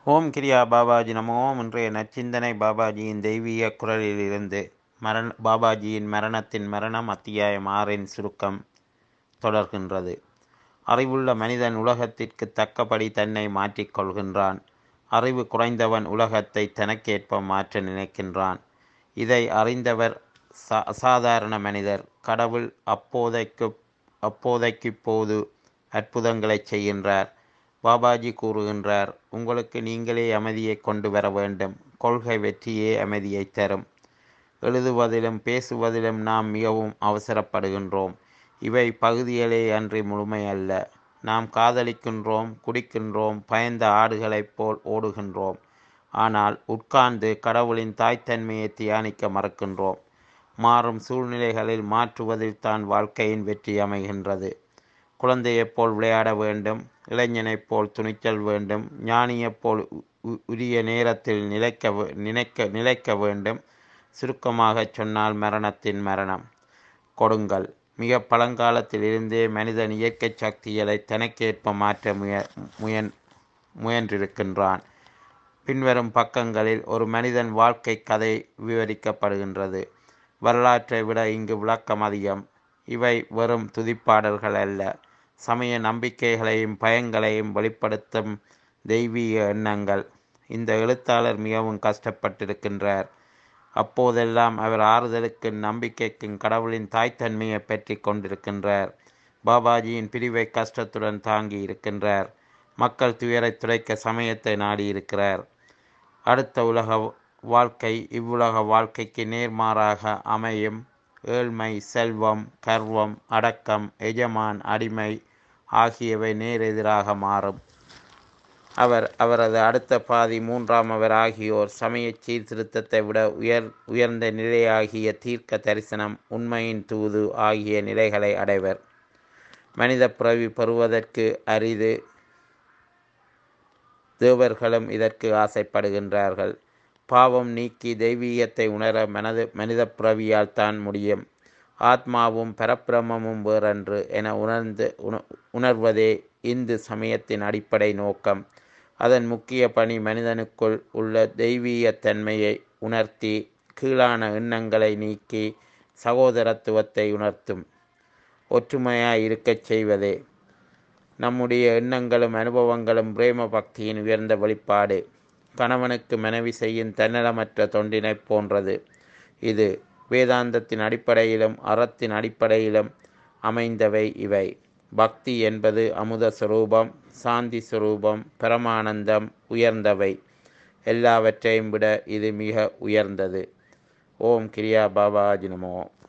ஓம் கிரியா பாபாஜி நமோ இன்றைய நச்சிந்தனை பாபாஜியின் தெய்வீக குரலிலிருந்து மரண பாபாஜியின் மரணத்தின் மரணம் அத்தியாயம் ஆறின் சுருக்கம் தொடர்கின்றது அறிவுள்ள மனிதன் உலகத்திற்கு தக்கபடி தன்னை மாற்றிக்கொள்கின்றான் அறிவு குறைந்தவன் உலகத்தை தனக்கேற்ப மாற்ற நினைக்கின்றான் இதை அறிந்தவர் சா அசாதாரண மனிதர் கடவுள் அப்போதைக்கு அப்போதைக்கு போது அற்புதங்களை செய்கின்றார் பாபாஜி கூறுகின்றார் உங்களுக்கு நீங்களே அமைதியை கொண்டு வர வேண்டும் கொள்கை வெற்றியே அமைதியை தரும் எழுதுவதிலும் பேசுவதிலும் நாம் மிகவும் அவசரப்படுகின்றோம் இவை பகுதிகளே அன்றி முழுமை அல்ல நாம் காதலிக்கின்றோம் குடிக்கின்றோம் பயந்த ஆடுகளைப் போல் ஓடுகின்றோம் ஆனால் உட்கார்ந்து கடவுளின் தாய்த்தன்மையை தியானிக்க மறக்கின்றோம் மாறும் சூழ்நிலைகளில் மாற்றுவதில் தான் வாழ்க்கையின் வெற்றி அமைகின்றது குழந்தையைப் போல் விளையாட வேண்டும் இளைஞனைப் போல் துணிச்சல் வேண்டும் ஞானியைப் போல் உரிய நேரத்தில் நிலைக்க நினைக்க நிலைக்க வேண்டும் சுருக்கமாகச் சொன்னால் மரணத்தின் மரணம் கொடுங்கள் மிக பழங்காலத்தில் இருந்தே மனிதன் இயற்கை சக்திகளை தனக்கேற்ப மாற்ற முய முயன் முயன்றிருக்கின்றான் பின்வரும் பக்கங்களில் ஒரு மனிதன் வாழ்க்கை கதை விவரிக்கப்படுகின்றது வரலாற்றை விட இங்கு விளக்கம் அதிகம் இவை வெறும் துதிப்பாடல்கள் அல்ல சமய நம்பிக்கைகளையும் பயங்களையும் வெளிப்படுத்தும் தெய்வீக எண்ணங்கள் இந்த எழுத்தாளர் மிகவும் கஷ்டப்பட்டிருக்கின்றார் அப்போதெல்லாம் அவர் ஆறுதலுக்கும் நம்பிக்கைக்கும் கடவுளின் தாய்த்தன்மையை பற்றி கொண்டிருக்கின்றார் பாபாஜியின் பிரிவை கஷ்டத்துடன் தாங்கி இருக்கின்றார் மக்கள் துயரை துடைக்க சமயத்தை நாடியிருக்கிறார் அடுத்த உலக வாழ்க்கை இவ்வுலக வாழ்க்கைக்கு நேர்மாறாக அமையும் ஏழ்மை செல்வம் கர்வம் அடக்கம் எஜமான் அடிமை ஆகியவை நேரெதிராக மாறும் அவர் அவரது அடுத்த பாதி மூன்றாம் அவர் ஆகியோர் சமய சீர்திருத்தத்தை விட உயர் உயர்ந்த நிலையாகிய தீர்க்க தரிசனம் உண்மையின் தூது ஆகிய நிலைகளை அடைவர் மனித பிறவி பெறுவதற்கு அரிது தேவர்களும் இதற்கு ஆசைப்படுகின்றார்கள் பாவம் நீக்கி தெய்வீகத்தை உணர மனது மனித பிறவியால் தான் முடியும் ஆத்மாவும் பரப்பிரமமும் வேறன்று என உணர்ந்து உணர்வதே இந்து சமயத்தின் அடிப்படை நோக்கம் அதன் முக்கிய பணி மனிதனுக்குள் உள்ள தெய்வீகத்தன்மையை உணர்த்தி கீழான எண்ணங்களை நீக்கி சகோதரத்துவத்தை உணர்த்தும் ஒற்றுமையாய் இருக்கச் செய்வதே நம்முடைய எண்ணங்களும் அனுபவங்களும் பிரேம பக்தியின் உயர்ந்த வெளிப்பாடு கணவனுக்கு மனைவி செய்யும் தன்னலமற்ற தொண்டினை போன்றது இது வேதாந்தத்தின் அடிப்படையிலும் அறத்தின் அடிப்படையிலும் அமைந்தவை இவை பக்தி என்பது அமுத சுரூபம் சாந்தி சுரூபம் பரமானந்தம் உயர்ந்தவை எல்லாவற்றையும் விட இது மிக உயர்ந்தது ஓம் கிரியா பாபாஜி நமோ